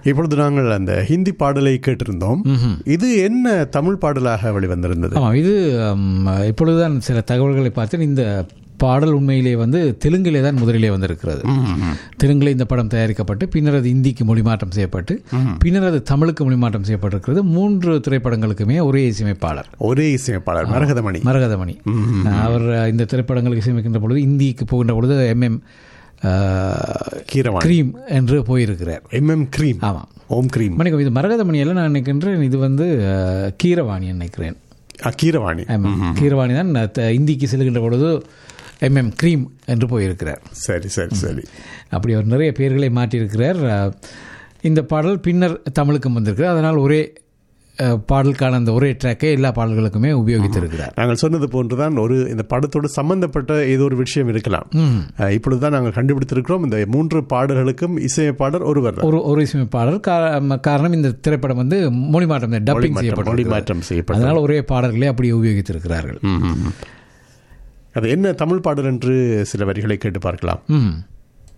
இப்பொழுது நாங்கள் அந்த ஹிந்தி பாடலை கேட்டிருந்தோம் இது என்ன தமிழ் பாடலாக வெளிவந்திருந்தது ஆமாம் இது ம், இப்பொழுதுதான் சில தகவல்களை பார்த்தேன் இந்த பாடல் உண்மையிலே வந்து தெலுங்கிலே தான் முதலிலே வந்திருக்கிறது தெலுங்கிலே இந்த படம் தயாரிக்கப்பட்டு பின்னர் அது இந்திக்கு மொழிமாற்றம் செய்யப்பட்டு பின்னர் அது தமிழுக்கு மொழிமாற்றம் செய்யப்பட்டிருக்கிறது மூன்று திரைப்படங்களுக்குமே ஒரே இசையமைப்பாளர் ஒரே இசையமைப்பாளர் மரகதமணி மரகதமணி அவர் இந்த திரைப்படங்களுக்கு இசையமைக்கின்ற பொழுது இந்திக்கு போகின்ற பொழுது எம்எம் கீரவாணி கிரீம் என்று போயிருக்கிறார் எம்எம் கிரீம் ஆமாம் ஓம் கிரீம் மணிக்கம் இது மரகதமணி எல்லாம் நான் நினைக்கின்றேன் இது வந்து அஹ், கீரவாணி நினைக்கிறேன் ஆ, கீரவாணி ஆமாம் கீரவாணி தான் த- இந்திக்கு செல்கின்ற பொழுது எம்எம் கிரீம் என்று போயிருக்கிறார் சரி சரி சரி அப்படி அவர் நிறைய பெயர்களை மாற்றியிருக்கிறார் அஹ், இந்த பாடல் பின்னர் தமிழுக்கும் வந்திருக்கிறார் அதனால் ஒரே அஹ், பாடலுக்கான அந்த ஒரே ட்ராக்கை எல்லா பாடல்களுக்குமே உபயோகித்திருக்கிறார் நாங்கள் சொன்னது போன்றுதான் ஒரு இந்த படத்தோடு சம்பந்தப்பட்ட ஏதோ ஒரு விஷயம் இருக்கலாம் அஹ், இப்பொழுதுதான் நாங்கள் கண்டுபிடித்திருக்கிறோம் இந்த மூன்று பாடல்களுக்கும் இசையமைப்பாளர் ஒருவர் தான் ஒரு ஒரு இசையமைப்பாளர் கா- காரணம் இந்த திரைப்படம் வந்து மொழிமாற்றம் டப்பிங் மொழி செய்யப்பட்டது மாற்றம் செய்யப்பட்டது அதனால் ஒரே பாடல்களை அப்படி உபயோகித்திருக்கிறார்கள் அது என்ன தமிழ் பாடல் என்று சில வரிகளை கேட்டு பார்க்கலாம் ம்